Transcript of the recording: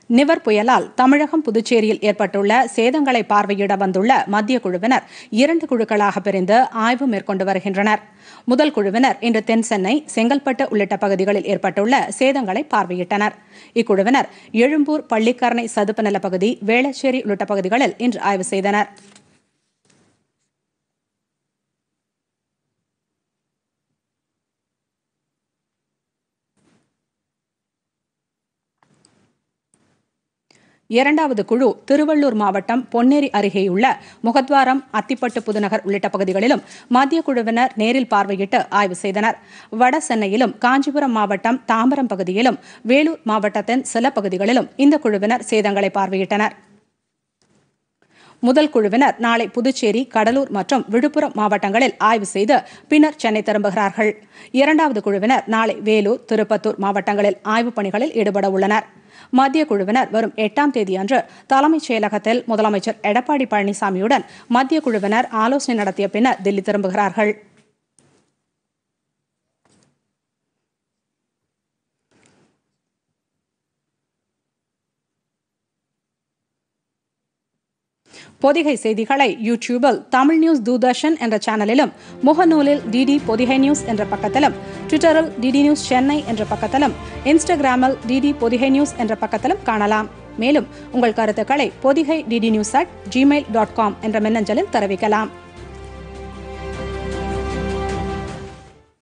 நிவர் புயலால் தமிழகம் புதுச்சேரியில் ஏற்பட்டுள்ள சேதங்களை பார்வையிட வந்துள்ள மத்திய குழுவினர் இரண்டு குழுக்களாக பிரிந்து ஆய்வு மேற்கொண்டு வருகின்றனர் முதல் குழுவினர் இன்று தென் சென்னை செங்கல்பட்டு உள்ளிட்ட பகுதிகளில் ஏற்பட்டுள்ள சேதங்களை பார்வையிட்டனர் இக்குழுவினர் எழும்பூர் பள்ளிக்கரணை சதுப்பு நில பகுதி வேளச்சேரி உள்ளிட்ட பகுதிகளில் இன்று ஆய்வு செய்தனர் இரண்டாவது குழு திருவள்ளூர் மாவட்டம் பொன்னேரி அருகேயுள்ள முகத்வாரம் அத்திப்பட்டு புதுநகர் உள்ளிட்ட பகுதிகளிலும் மத்திய குழுவினர் நேரில் பார்வையிட்டு ஆய்வு செய்தனர் வட சென்னையிலும் காஞ்சிபுரம் மாவட்டம் தாம்பரம் பகுதியிலும் வேலூர் மாவட்டத்தின் சில பகுதிகளிலும் இந்த குழுவினர் சேதங்களை பார்வையிட்டனர் முதல் குழுவினர் நாளை புதுச்சேரி கடலூர் மற்றும் விழுப்புரம் மாவட்டங்களில் ஆய்வு செய்து பின்னர் சென்னை திரும்புகிறார்கள் இரண்டாவது குழுவினர் நாளை வேலூர் திருப்பத்தூர் மாவட்டங்களில் ஆய்வுப் பணிகளில் ஈடுபட உள்ளனர் மத்திய குழுவினர் வரும் எட்டாம் தேதியன்று தலைமைச் செயலகத்தில் முதலமைச்சர் எடப்பாடி பழனிசாமியுடன் மத்திய குழுவினர் ஆலோசனை நடத்திய பின்னர் தில்லி திரும்புகிறார்கள் பொதிகை செய்திகளை யூடியூபில் தமிழ் நியூஸ் தூர்தர்ஷன் என்ற சேனலிலும் முகநூலில் டிடி பொதிகை நியூஸ் என்ற பக்கத்திலும் ட்விட்டரில் டிடி நியூஸ் சென்னை என்ற பக்கத்திலும் இன்ஸ்டாகிராமில் டிடி பொதிகை நியூஸ் என்ற பக்கத்திலும் காணலாம் மேலும் உங்கள் கருத்துக்களை Podhigai DD news at Gmail dot com என்ற மின்னஞ்சலில் தெரிவிக்கலாம்